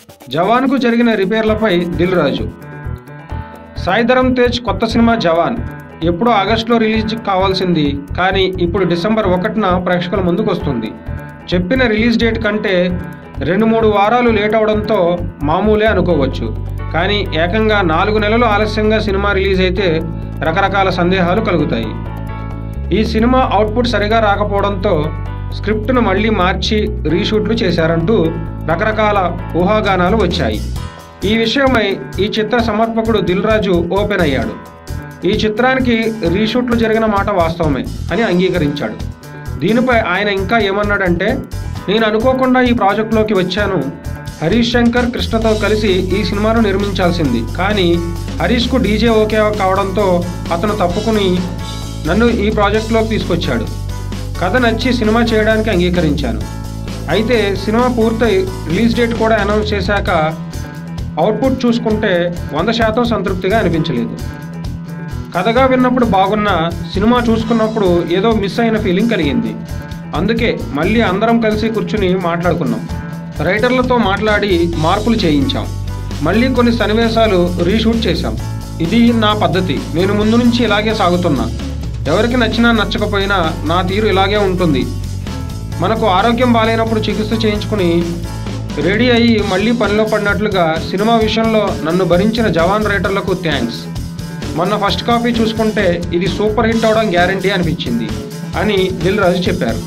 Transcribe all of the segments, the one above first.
జవాన్కు జరిగిన రిపేర్లపై దిల్ రాజు సాయిధరం తేజ్ కొత్త సినిమా జవాన్ ఎప్పుడో ఆగస్టులో రిలీజ్ కావాల్సింది కానీ ఇప్పుడు డిసెంబర్ ఒకటిన ప్రేక్షకుల ముందుకు వస్తుంది చెప్పిన రిలీజ్ డేట్ కంటే రెండు మూడు వారాలు లేట్ అవడంతో మామూలే అనుకోవచ్చు కానీ ఏకంగా నాలుగు నెలలు ఆలస్యంగా సినిమా రిలీజ్ అయితే రకరకాల సందేహాలు కలుగుతాయి ఈ సినిమా అవుట్పుట్ సరిగా రాకపోవడంతో స్క్రిప్ట్ను మళ్ళీ మార్చి రీషూట్లు చేశారంటూ రకరకాల ఊహాగానాలు వచ్చాయి ఈ విషయమై ఈ చిత్ర సమర్పకుడు దిల్ రాజు ఓపెన్ అయ్యాడు ఈ చిత్రానికి రీషూట్లు జరిగిన మాట వాస్తవమే అని అంగీకరించాడు దీనిపై ఆయన ఇంకా ఏమన్నాడంటే నేను అనుకోకుండా ఈ ప్రాజెక్టులోకి వచ్చాను హరీష్ శంకర్ కృష్ణతో కలిసి ఈ సినిమాను నిర్మించాల్సింది కానీ హరీష్కు డీజే ఓకే కావడంతో అతను తప్పుకుని నన్ను ఈ ప్రాజెక్టులోకి తీసుకొచ్చాడు కథ నచ్చి సినిమా చేయడానికి అంగీకరించాను అయితే సినిమా పూర్తయి రిలీజ్ డేట్ కూడా అనౌన్స్ చేశాక అవుట్పుట్ చూసుకుంటే వంద శాతం సంతృప్తిగా అనిపించలేదు కథగా విన్నప్పుడు బాగున్న సినిమా చూసుకున్నప్పుడు ఏదో మిస్ అయిన ఫీలింగ్ కలిగింది అందుకే మళ్ళీ అందరం కలిసి కూర్చుని మాట్లాడుకున్నాం రైటర్లతో మాట్లాడి మార్పులు చేయించాం మళ్ళీ కొన్ని సన్నివేశాలు రీషూట్ చేశాం ఇది నా పద్ధతి నేను ముందు నుంచి ఇలాగే సాగుతున్నా ఎవరికి నచ్చినా నచ్చకపోయినా నా తీరు ఇలాగే ఉంటుంది మనకు ఆరోగ్యం బాగాలేనప్పుడు చికిత్స చేయించుకుని రెడీ అయ్యి మళ్ళీ పనిలో పడినట్లుగా సినిమా విషయంలో నన్ను భరించిన జవాన్ రైటర్లకు థ్యాంక్స్ మొన్న ఫస్ట్ కాపీ చూసుకుంటే ఇది సూపర్ హిట్ అవడం గ్యారంటీ అనిపించింది అని దిల్ రాజు చెప్పారు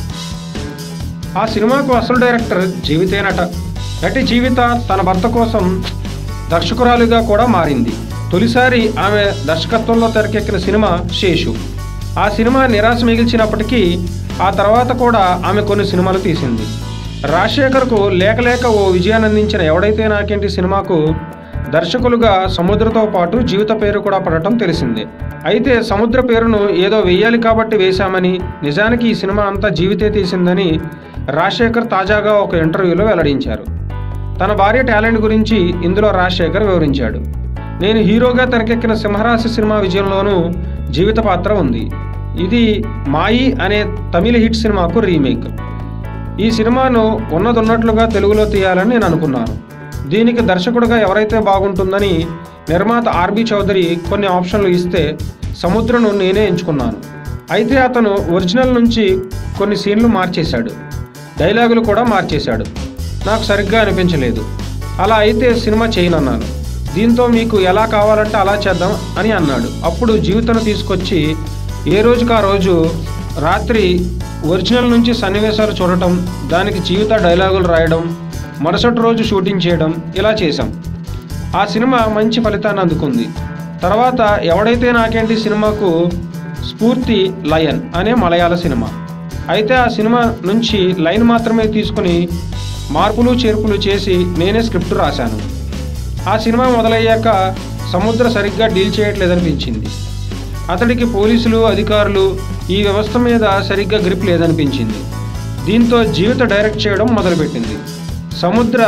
ఆ సినిమాకు అసలు డైరెక్టర్ జీవితేనట నటి జీవిత తన భర్త కోసం దర్శకురాలుగా కూడా మారింది తొలిసారి ఆమె దర్శకత్వంలో తెరకెక్కిన సినిమా శేషు ఆ సినిమా నిరాశ మిగిల్చినప్పటికీ ఆ తర్వాత కూడా ఆమె కొన్ని సినిమాలు తీసింది రాజశేఖర్కు లేక లేక ఓ విజయాన్ని అందించిన ఎవడైతే నాకేంటి సినిమాకు దర్శకులుగా సముద్రతో పాటు జీవిత పేరు కూడా పడటం తెలిసిందే అయితే సముద్ర పేరును ఏదో వెయ్యాలి కాబట్టి వేశామని నిజానికి ఈ సినిమా అంతా జీవితే తీసిందని రాజశేఖర్ తాజాగా ఒక ఇంటర్వ్యూలో వెల్లడించారు తన భార్య టాలెంట్ గురించి ఇందులో రాజశేఖర్ వివరించాడు నేను హీరోగా తెరకెక్కిన సింహరాశి సినిమా విజయంలోనూ జీవిత పాత్ర ఉంది ఇది మాయి అనే తమిళ హిట్ సినిమాకు రీమేక్ ఈ సినిమాను ఉన్నదున్నట్లుగా తెలుగులో తీయాలని నేను అనుకున్నాను దీనికి దర్శకుడుగా ఎవరైతే బాగుంటుందని నిర్మాత ఆర్బి చౌదరి కొన్ని ఆప్షన్లు ఇస్తే సముద్రను నేనే ఎంచుకున్నాను అయితే అతను ఒరిజినల్ నుంచి కొన్ని సీన్లు మార్చేశాడు డైలాగులు కూడా మార్చేశాడు నాకు సరిగ్గా అనిపించలేదు అలా అయితే సినిమా చేయనన్నాను దీంతో మీకు ఎలా కావాలంటే అలా చేద్దాం అని అన్నాడు అప్పుడు జీవితను తీసుకొచ్చి ఏ రోజుకి ఆ రోజు రాత్రి ఒరిజినల్ నుంచి సన్నివేశాలు చూడటం దానికి జీవిత డైలాగులు రాయడం మరుసటి రోజు షూటింగ్ చేయడం ఇలా చేశాం ఆ సినిమా మంచి ఫలితాన్ని అందుకుంది తర్వాత ఎవడైతే నాకేంటి సినిమాకు స్ఫూర్తి లయన్ అనే మలయాళ సినిమా అయితే ఆ సినిమా నుంచి లైన్ మాత్రమే తీసుకుని మార్పులు చేర్పులు చేసి నేనే స్క్రిప్ట్ రాశాను ఆ సినిమా మొదలయ్యాక సముద్ర సరిగ్గా డీల్ చేయట్లేదనిపించింది అతడికి పోలీసులు అధికారులు ఈ వ్యవస్థ మీద సరిగ్గా గ్రిప్ లేదనిపించింది దీంతో జీవిత డైరెక్ట్ చేయడం మొదలుపెట్టింది సముద్ర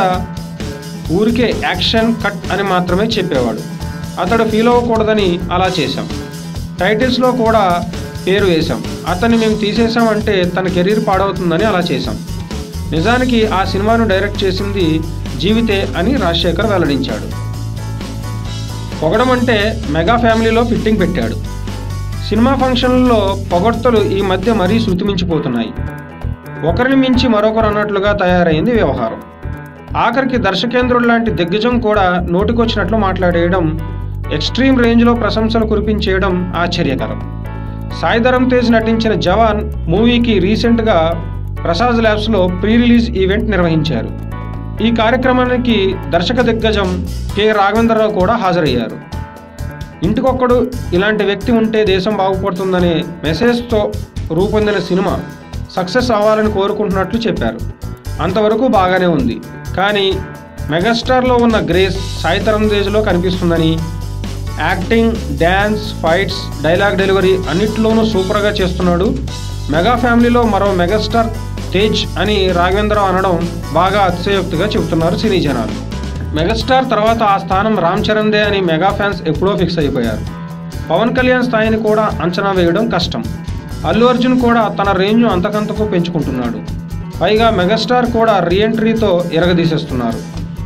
ఊరికే యాక్షన్ కట్ అని మాత్రమే చెప్పేవాడు అతడు ఫీల్ అవ్వకూడదని అలా చేశాం టైటిల్స్లో కూడా పేరు వేశాం అతన్ని మేము తీసేసామంటే తన కెరీర్ పాడవుతుందని అలా చేశాం నిజానికి ఆ సినిమాను డైరెక్ట్ చేసింది జీవితే అని రాజశేఖర్ వెల్లడించాడు పొగడం అంటే మెగా ఫ్యామిలీలో ఫిట్టింగ్ పెట్టాడు సినిమా ఫంక్షన్లలో పొగడ్తలు ఈ మధ్య మరీ శృతిమించిపోతున్నాయి ఒకరిని మించి మరొకరు అన్నట్లుగా తయారైంది వ్యవహారం ఆఖరికి దర్శకేంద్రుడు లాంటి దిగ్గజం కూడా నోటికొచ్చినట్లు మాట్లాడేయడం ఎక్స్ట్రీమ్ రేంజ్లో ప్రశంసలు కురిపించేయడం ఆశ్చర్యకరం సాయిధరం తేజ్ నటించిన జవాన్ మూవీకి రీసెంట్గా ప్రసాద్ ల్యాబ్స్లో ప్రీ రిలీజ్ ఈవెంట్ నిర్వహించారు ఈ కార్యక్రమానికి దర్శక దిగ్గజం కె రాఘవేంద్రరావు కూడా హాజరయ్యారు ఇంటికొక్కడు ఇలాంటి వ్యక్తి ఉంటే దేశం బాగుపడుతుందనే మెసేజ్తో రూపొందిన సినిమా సక్సెస్ అవ్వాలని కోరుకుంటున్నట్లు చెప్పారు అంతవరకు బాగానే ఉంది కానీ మెగాస్టార్లో ఉన్న గ్రేస్ సాయితరం తేజ్లో కనిపిస్తుందని acting dance fights dialogue delivery అన్నిట్లోనూ సూపర్గా చేస్తున్నాడు మెగా ఫ్యామిలీలో మరో మెగాస్టార్ తేజ్ అని రాఘవేంద్రరావు అనడం బాగా అతిశయోక్తిగా చెబుతున్నారు సినీ జనాలు మెగాస్టార్ తర్వాత ఆ స్థానం రామ్ చరణ్దే అని మెగా ఫ్యాన్స్ ఎప్పుడో ఫిక్స్ అయిపోయారు పవన్ కళ్యాణ్ స్థాయిని కూడా అంచనా వేయడం కష్టం అల్లు అర్జున్ కూడా తన రేంజ్ అంతకంతకు పెంచుకుంటున్నాడు పైగా మెగాస్టార్ కూడా రీఎంట్రీతో ఎరగదీసేస్తున్నారు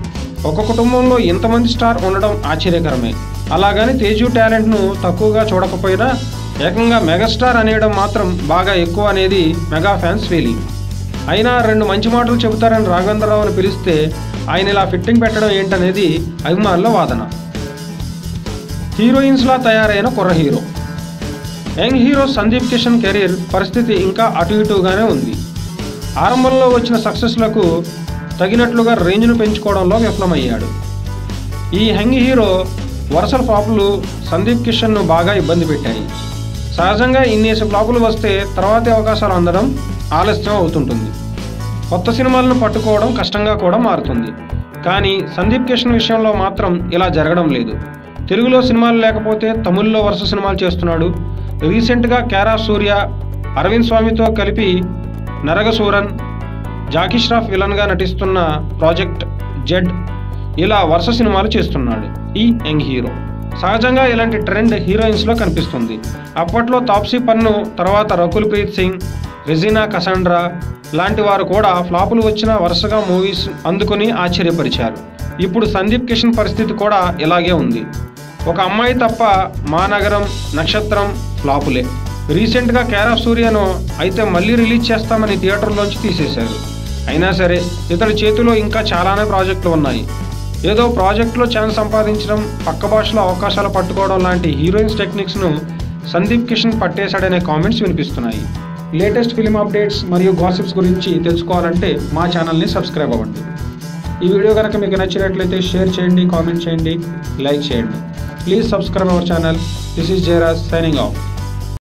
ఒక కుటుంబంలో ఇంతమంది స్టార్ ఉండడం ఆశ్చర్యకరమే అలాగని తేజు టాలెంట్ను తక్కువగా చూడకపోయినా ఏకంగా మెగాస్టార్ అనేయడం మాత్రం బాగా ఎక్కువ అనేది మెగా ఫ్యాన్స్ ఫీలింగ్ అయినా రెండు మంచి మాటలు చెబుతారని రాఘవేంద్రరావుని పిలిస్తే ఆయన ఇలా ఫిట్టింగ్ పెట్టడం ఏంటనేది అభిమానుల వాదన హీరోయిన్స్లా తయారైన కుర్ర hero young hero Sandeep Kishan career పరిస్థితి ఇంకా అటు ఇటుగానే ఉంది ఆరంభంలో వచ్చిన సక్సెస్లకు తగినట్లుగా రేంజ్ను పెంచుకోవడంలో విఫలమయ్యాడు ఈ యంగ్ హీరో వరుసల ఫ్లాపులు సందీప్ కిషన్ను బాగా ఇబ్బంది పెట్టాయి సహజంగా ఇన్నేసి ఫ్లాపులు వస్తే తర్వాతి అవకాశాలు అందడం ఆలస్యం అవుతుంటుంది కొత్త సినిమాలను పట్టుకోవడం కష్టంగా కూడా మారుతుంది కానీ సందీప్ కిషన్ విషయంలో మాత్రం ఇలా జరగడం లేదు తెలుగులో సినిమాలు లేకపోతే తమిళ్లో వరుస సినిమాలు చేస్తున్నాడు రీసెంట్గా కేరా సూర్య అరవింద్ స్వామితో కలిపి నరగసూరన్ జాకీ ష్రాఫ్ విలన్గా నటిస్తున్న ప్రాజెక్ట్ జెడ్ ఇలా వరుస సినిమాలు చేస్తున్నాడు ఈ యంగ్ హీరో సహజంగా ఇలాంటి ట్రెండ్ హీరోయిన్స్లో కనిపిస్తుంది అప్పట్లో తాప్సీ పన్ను తర్వాత రకుల్ ప్రీత్ సింగ్ రెజినా కసాండ్రా లాంటి వారు కూడా ఫ్లాపులు వచ్చిన వరుసగా మూవీస్ అందుకుని ఆశ్చర్యపరిచారు ఇప్పుడు సందీప్ కిషన్ పరిస్థితి కూడా ఇలాగే ఉంది ఒక అమ్మాయి తప్ప మా నగరం నక్షత్రం ఫ్లాపులే రీసెంట్గా కేరా సూర్యను అయితే మళ్ళీ రిలీజ్ చేస్తామని థియేటర్లోంచి తీసేశారు అయినా సరే ఇతడి చేతిలో ఇంకా చాలానే ప్రాజెక్టులు ఉన్నాయి ఏదో ప్రాజెక్టులో ఛాన్స్ సంపాదించడం పక్క భాషలో అవకాశాలు పట్టుకోవడం లాంటి హీరోయిన్స్ టెక్నిక్స్ను సందీప్ కిషన్ పట్టేశాడనే కామెంట్స్ వినిపిస్తున్నాయి లేటెస్ట్ ఫిలిం అప్డేట్స్ మరియు గాసిప్స్ గురించి తెలుసుకోవాలంటే మా ఛానల్ని సబ్స్క్రైబ్ అవ్వండి ఈ వీడియో కనుక మీకు నచ్చినట్లయితే షేర్ చేయండి కామెంట్ చేయండి లైక్ చేయండి please subscribe our channel this is Jayaraj signing of